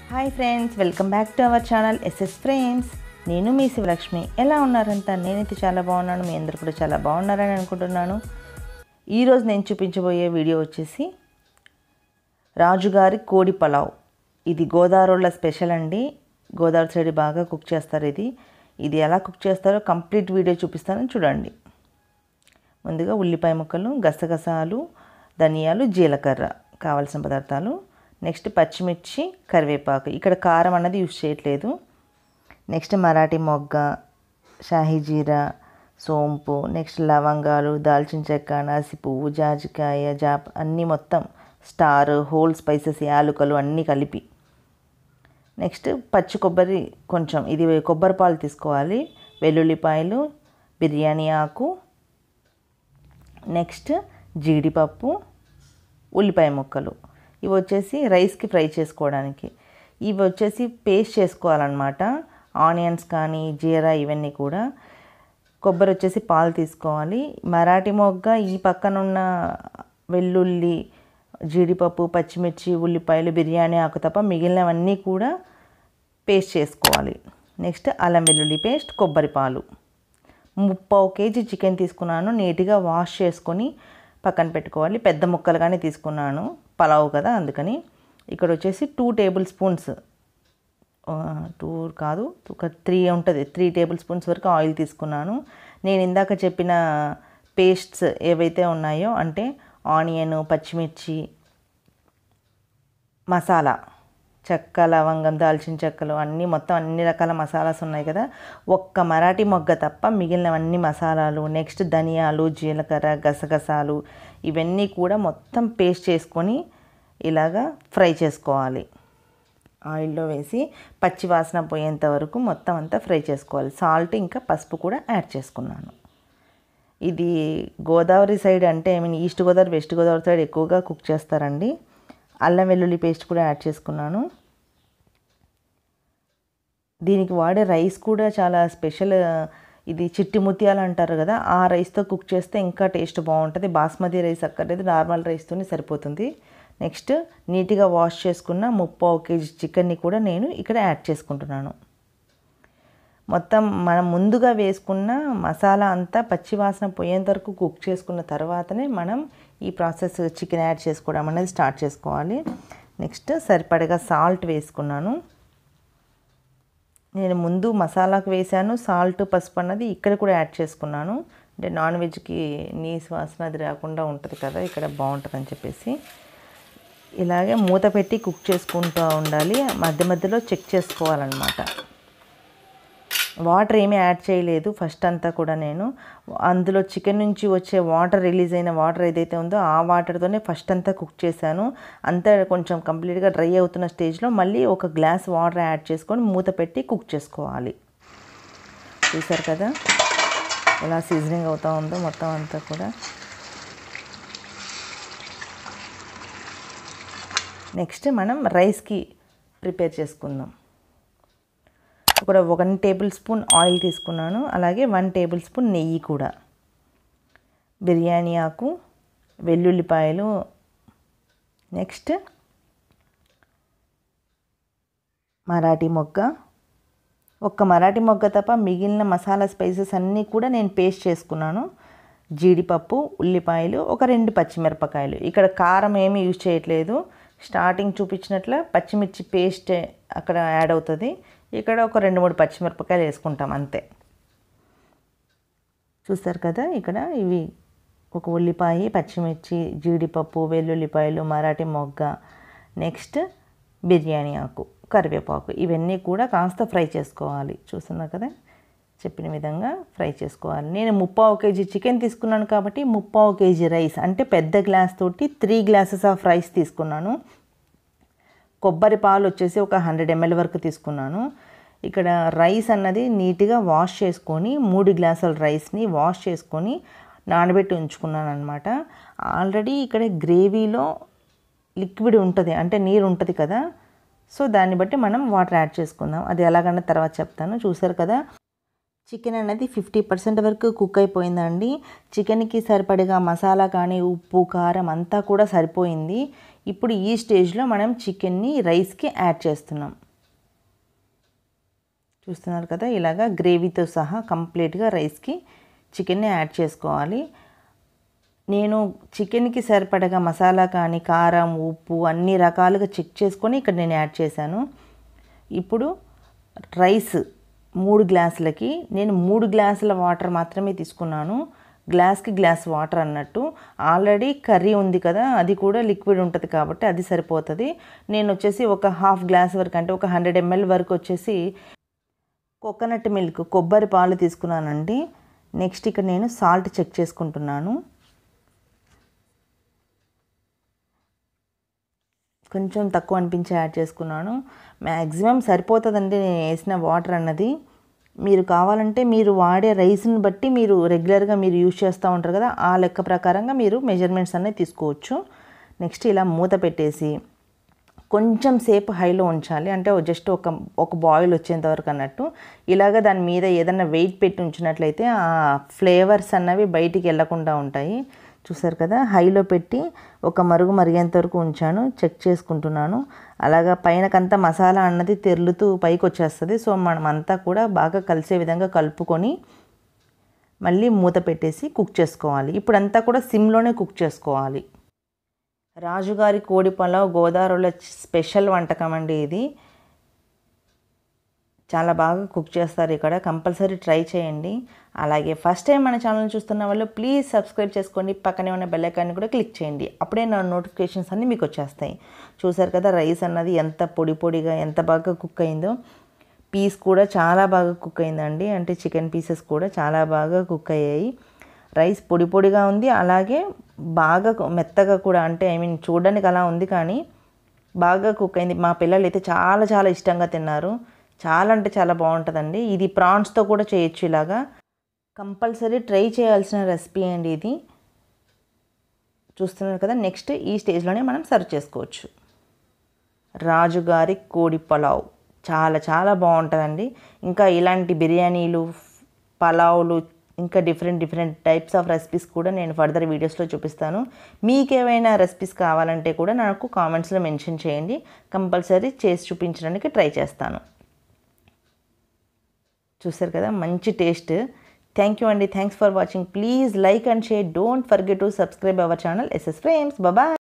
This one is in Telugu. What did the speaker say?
hi friends welcome back to our channel S S frames నేను మీ శివలక్ష్మి ఎలా ఉన్నారంతా నేనైతే చాలా బాగున్నాను మీ అందరు కూడా చాలా బాగున్నారని అనుకుంటున్నాను ఈరోజు నేను చూపించబోయే వీడియో వచ్చేసి రాజుగారి కోడి పలావ్ ఇది గోదావరిలో స్పెషల్ అండి గోదావరి సైడ్ బాగా కుక్ చేస్తారు ఇది ఇది ఎలా కుక్ చేస్తారో కంప్లీట్ వీడియో చూపిస్తాను చూడండి ముందుగా ఉల్లిపాయ ముక్కలు గసగసాలు ధనియాలు జీలకర్ర కావాల్సిన పదార్థాలు నెక్స్ట్ పచ్చిమిర్చి కరివేపాకు ఇక్కడ కారం అన్నది యూజ్ చేయట్లేదు నెక్స్ట్ మరాఠీ మొగ్గ షాహీ జీరా సోంపు నెక్స్ట్ లవంగాలు దాల్చిన చెక్క నాసి పువ్వు జాజికాయ జాప్ అన్నీ మొత్తం స్టార్ హోల్ స్పైసెస్ యాలుకలు అన్నీ కలిపి నెక్స్ట్ పచ్చి కొబ్బరి కొంచెం ఇది కొబ్బరి పాలు తీసుకోవాలి వెల్లుల్లిపాయలు బిర్యానీ ఆకు నెక్స్ట్ జీడిపప్పు ఉల్లిపాయ ముక్కలు ఇవి వచ్చేసి రైస్కి ఫ్రై చేసుకోవడానికి ఇవి వచ్చేసి పేస్ట్ చేసుకోవాలన్నమాట ఆనియన్స్ కానీ జీరా ఇవన్నీ కూడా కొబ్బరి వచ్చేసి పాలు తీసుకోవాలి మరాఠీ మొగ్గ ఈ పక్కన ఉన్న వెల్లుల్లి జీడిపప్పు పచ్చిమిర్చి ఉల్లిపాయలు బిర్యానీ ఆకు తప్ప మిగిలినవన్నీ కూడా పేస్ట్ చేసుకోవాలి నెక్స్ట్ అల్లం వెల్లుల్లి పేస్ట్ కొబ్బరి పాలు ముప్పావు కేజీ చికెన్ తీసుకున్నాను నీట్గా వాష్ చేసుకొని పక్కన పెట్టుకోవాలి పెద్ద ముక్కలుగానే తీసుకున్నాను పలావ్ కదా అందుకని ఇక్కడ వచ్చేసి టూ టేబుల్ స్పూన్స్ టూ కాదు ఒక త్రీ ఉంటుంది త్రీ టేబుల్ స్పూన్స్ వరకు ఆయిల్ తీసుకున్నాను నేను ఇందాక చెప్పిన పేస్ట్స్ ఏవైతే ఉన్నాయో అంటే ఆనియన్ పచ్చిమిర్చి మసాలా చెక్క లవంగం దాల్చిన చెక్కలు అన్నీ మొత్తం అన్ని రకాల మసాలాస్ ఉన్నాయి కదా ఒక్క మరాఠీ మొగ్గ తప్ప మిగిలినవన్నీ మసాలాలు నెక్స్ట్ ధనియాలు జీలకర్ర గసగసాలు ఇవన్నీ కూడా మొత్తం పేస్ట్ చేసుకొని ఇలాగా ఫ్రై చేసుకోవాలి ఆయిల్లో వేసి పచ్చి వాసన పోయేంత వరకు మొత్తం అంతా ఫ్రై చేసుకోవాలి సాల్ట్ ఇంకా పసుపు కూడా యాడ్ చేసుకున్నాను ఇది గోదావరి సైడ్ అంటే I mean east Godavari west Godavari side ఎక్కువగా కుక్ చేస్తారండి అల్లం వెల్లుల్లి పేస్ట్ కూడా యాడ్ చేసుకున్నాను దీనికి వాడే రైస్ కూడా చాలా స్పెషల్ ఇది చిట్టి ముత్యాలు అంటారు కదా ఆ రైస్తో కుక్ చేస్తే ఇంకా టేస్ట్ బాగుంటుంది బాస్మతి రైస్ అక్కర్లేదు నార్మల్ రైస్తోనే సరిపోతుంది నెక్స్ట్ నీట్గా వాష్ చేసుకున్న ముప్పావు కేజీ చికెన్ని కూడా నేను ఇక్కడ యాడ్ చేసుకుంటున్నాను మొత్తం మనం ముందుగా వేసుకున్న మసాలా అంతా పచ్చివాసన పోయేంత వరకు కుక్ చేసుకున్న తర్వాతనే మనం ఈ ప్రాసెస్ చికెన్ యాడ్ చేసుకోవడం అనేది స్టార్ట్ చేసుకోవాలి నెక్స్ట్ సరిపడగా సాల్ట్ వేసుకున్నాను నేను ముందు మసాలాకు వేసాను సాల్ట్ పసుపు అన్నది ఇక్కడ కూడా యాడ్ చేసుకున్నాను అంటే నాన్ వెజ్కి నీసు వాసన అది రాకుండా ఉంటుంది కదా ఇక్కడ బాగుంటుందని చెప్పేసి ఇలాగే మూత పెట్టి కుక్ చేసుకుంటూ ఉండాలి మధ్య మధ్యలో చెక్ చేసుకోవాలన్నమాట వాటర్ ఏమీ యాడ్ చేయలేదు ఫస్ట్ అంతా కూడా నేను అందులో చికెన్ నుంచి వచ్చే వాటర్ రిలీజ్ అయిన వాటర్ ఏదైతే ఉందో ఆ వాటర్తోనే ఫస్ట్ అంతా కుక్ చేశాను అంతా కొంచెం కంప్లీట్గా డ్రై అవుతున్న స్టేజ్లో మళ్ళీ ఒక గ్లాస్ వాటర్ యాడ్ చేసుకొని మూత పెట్టి కుక్ చేసుకోవాలి చూసారు కదా ఎలా సీజనింగ్ అవుతూ ఉందో మొత్తం అంతా కూడా నెక్స్ట్ మనం రైస్కి ప్రిపేర్ చేసుకుందాం ఇక్కడ వన్ టేబుల్ స్పూన్ ఆయిల్ తీసుకున్నాను అలాగే వన్ టేబుల్ స్పూన్ నెయ్యి కూడా బిర్యానీ ఆకు వెల్లుల్లిపాయలు నెక్స్ట్ మరాఠీ మొగ్గ ఒక్క మరాఠీ మొగ్గ తప్ప మిగిలిన మసాలా స్పైసెస్ అన్నీ కూడా నేను పేస్ట్ చేసుకున్నాను జీడిపప్పు ఉల్లిపాయలు ఒక రెండు పచ్చిమిరపకాయలు ఇక్కడ కారం ఏమీ యూజ్ చేయట్లేదు స్టార్టింగ్ చూపించినట్ల పచ్చిమిర్చి పేస్ట్ అక్కడ యాడ్ అవుతుంది ఇక్కడ ఒక రెండు మూడు పచ్చిమిరపకాయలు వేసుకుంటాం అంతే చూస్తారు కదా ఇక్కడ ఇవి ఒక ఉల్లిపాయ పచ్చిమిర్చి జీడిపప్పు వెల్లుల్లిపాయలు మరాఠీ మొగ్గ నెక్స్ట్ బిర్యానీ ఆకు కరివేపాకు ఇవన్నీ కూడా కాస్త ఫ్రై చేసుకోవాలి చూస్తున్నారు కదా చెప్పిన విధంగా ఫ్రై చేసుకోవాలి నేను ముప్పావు కేజీ చికెన్ తీసుకున్నాను కాబట్టి ముప్పావు కేజీ రైస్ అంటే పెద్ద గ్లాస్ తోటి త్రీ గ్లాసెస్ ఆఫ్ రైస్ తీసుకున్నాను కొబ్బరి పాలు వచ్చేసి ఒక హండ్రెడ్ ఎంఎల్ వరకు తీసుకున్నాను ఇక్కడ రైస్ అన్నది నీట్గా వాష్ చేసుకొని మూడు గ్లాసుల రైస్ని వాష్ చేసుకొని నానబెట్టి ఉంచుకున్నాను అనమాట ఆల్రెడీ ఇక్కడ గ్రేవీలో లిక్విడ్ ఉంటుంది అంటే నీరు ఉంటుంది కదా సో దాన్ని బట్టి మనం వాటర్ యాడ్ చేసుకుందాం అది ఎలాగన్నా తర్వాత చెప్తాను చూసారు కదా చికెన్ అనేది ఫిఫ్టీ పర్సెంట్ వరకు కుక్ అయిపోయిందండి చికెన్కి సరిపడగా మసాలా కానీ ఉప్పు కారం అంతా కూడా సరిపోయింది ఇప్పుడు ఈ స్టేజ్లో మనం చికెన్ని రైస్కి యాడ్ చేస్తున్నాం చూస్తున్నారు కదా ఇలాగా గ్రేవీతో సహా కంప్లీట్గా రైస్కి చికెన్ని యాడ్ చేసుకోవాలి నేను చికెన్కి సరిపడగా మసాలా కానీ కారం ఉప్పు అన్ని రకాలుగా చెక్ చేసుకొని ఇక్కడ నేను యాడ్ చేశాను ఇప్పుడు రైస్ మూడు గ్లాసులకి నేను మూడు గ్లాసుల వాటర్ మాత్రమే తీసుకున్నాను గ్లాస్కి గ్లాస్ వాటర్ అన్నట్టు ఆల్రెడీ కర్రీ ఉంది కదా అది కూడా లిక్విడ్ ఉంటుంది కాబట్టి అది సరిపోతుంది నేను వచ్చేసి ఒక హాఫ్ గ్లాస్ వరకు అంటే ఒక హండ్రెడ్ ఎంఎల్ వరకు వచ్చేసి కోకోనట్ మిల్క్ కొబ్బరి పాలు తీసుకున్నానండి నెక్స్ట్ ఇక్కడ నేను సాల్ట్ చెక్ చేసుకుంటున్నాను కొంచెం తక్కువ అనిపించి యాడ్ చేసుకున్నాను మ్యాక్సిమం సరిపోతుందండి నేను వేసిన వాటర్ అన్నది మీరు కావాలంటే మీరు వాడే రైస్ని బట్టి మీరు రెగ్యులర్గా మీరు యూజ్ చేస్తూ ఉంటారు కదా ఆ లెక్క ప్రకారంగా మీరు మెజర్మెంట్స్ అనేవి తీసుకోవచ్చు నెక్స్ట్ ఇలా మూత పెట్టేసి కొంచెం సేపు హైలో ఉంచాలి అంటే జస్ట్ ఒక ఒక బాయిల్ వచ్చేంత వరకు అన్నట్టు ఇలాగ దాని మీద ఏదైనా వెయిట్ పెట్టి ఉంచినట్లయితే ఆ ఫ్లేవర్స్ అన్నవి బయటికి వెళ్ళకుండా ఉంటాయి చూసారు కదా హైలో పెట్టి ఒక మరుగు మరిగేంత వరకు ఉంచాను చెక్ చేసుకుంటున్నాను అలాగా పైనకంతా మసాలా అన్నది తెరులుతూ పైకి వచ్చేస్తుంది సో మనం అంతా కూడా బాగా కలిసే విధంగా కలుపుకొని మళ్ళీ మూత పెట్టేసి కుక్ చేసుకోవాలి ఇప్పుడంతా కూడా సిమ్లోనే కుక్ చేసుకోవాలి రాజుగారి కోడి పొలావ్ గోదావరిలో స్పెషల్ వంటకం అండి ఇది చాలా బాగా కుక్ చేస్తారు ఇక్కడ కంపల్సరీ ట్రై చేయండి అలాగే ఫస్ట్ టైం మన ఛానల్ చూస్తున్న వాళ్ళు ప్లీజ్ సబ్స్క్రైబ్ చేసుకోండి పక్కనే ఉన్న బెల్ ఐకాన్ని కూడా క్లిక్ చేయండి అప్పుడే నా నోటిఫికేషన్స్ అన్నీ మీకు వచ్చేస్తాయి చూసారు కదా రైస్ అన్నది ఎంత పొడి పొడిగా ఎంత బాగా కుక్ అయిందో పీస్ కూడా చాలా బాగా కుక్ అయిందండి అంటే చికెన్ పీసెస్ కూడా చాలా బాగా కుక్ అయ్యాయి రైస్ పొడి పొడిగా ఉంది అలాగే బాగా మెత్తగా కూడా అంటే ఐ మీన్ చూడడానికి అలా ఉంది కానీ బాగా కుక్ అయింది మా పిల్లలు అయితే చాలా చాలా ఇష్టంగా తిన్నారు చాలా అంటే చాలా బాగుంటుందండి ఇది ప్రాన్స్తో కూడా చేయొచ్చు ఇలాగా కంపల్సరీ ట్రై చేయాల్సిన రెసిపీ అండి ఇది చూస్తున్నారు కదా నెక్స్ట్ ఈ స్టేజ్లోనే మనం సర్వ్ చేసుకోవచ్చు రాజుగారి కోడి పలావ్ చాలా చాలా బాగుంటుందండి ఇంకా ఇలాంటి బిర్యానీలు పలావులు ఇంకా different different types of recipes కూడా నేను ఫర్దర్ వీడియోస్లో చూపిస్తాను మీకు ఏవైనా రెసిపీస్ కావాలంటే కూడా నాకు కామెంట్స్లో మెన్షన్ చేయండి కంపల్సరీ చేసి చూపించడానికి ట్రై చేస్తాను చూసారు కదా మంచి టేస్ట్ థ్యాంక్ యూ అండి thanks for watching please like and share don't forget to subscribe our channel S S frames bye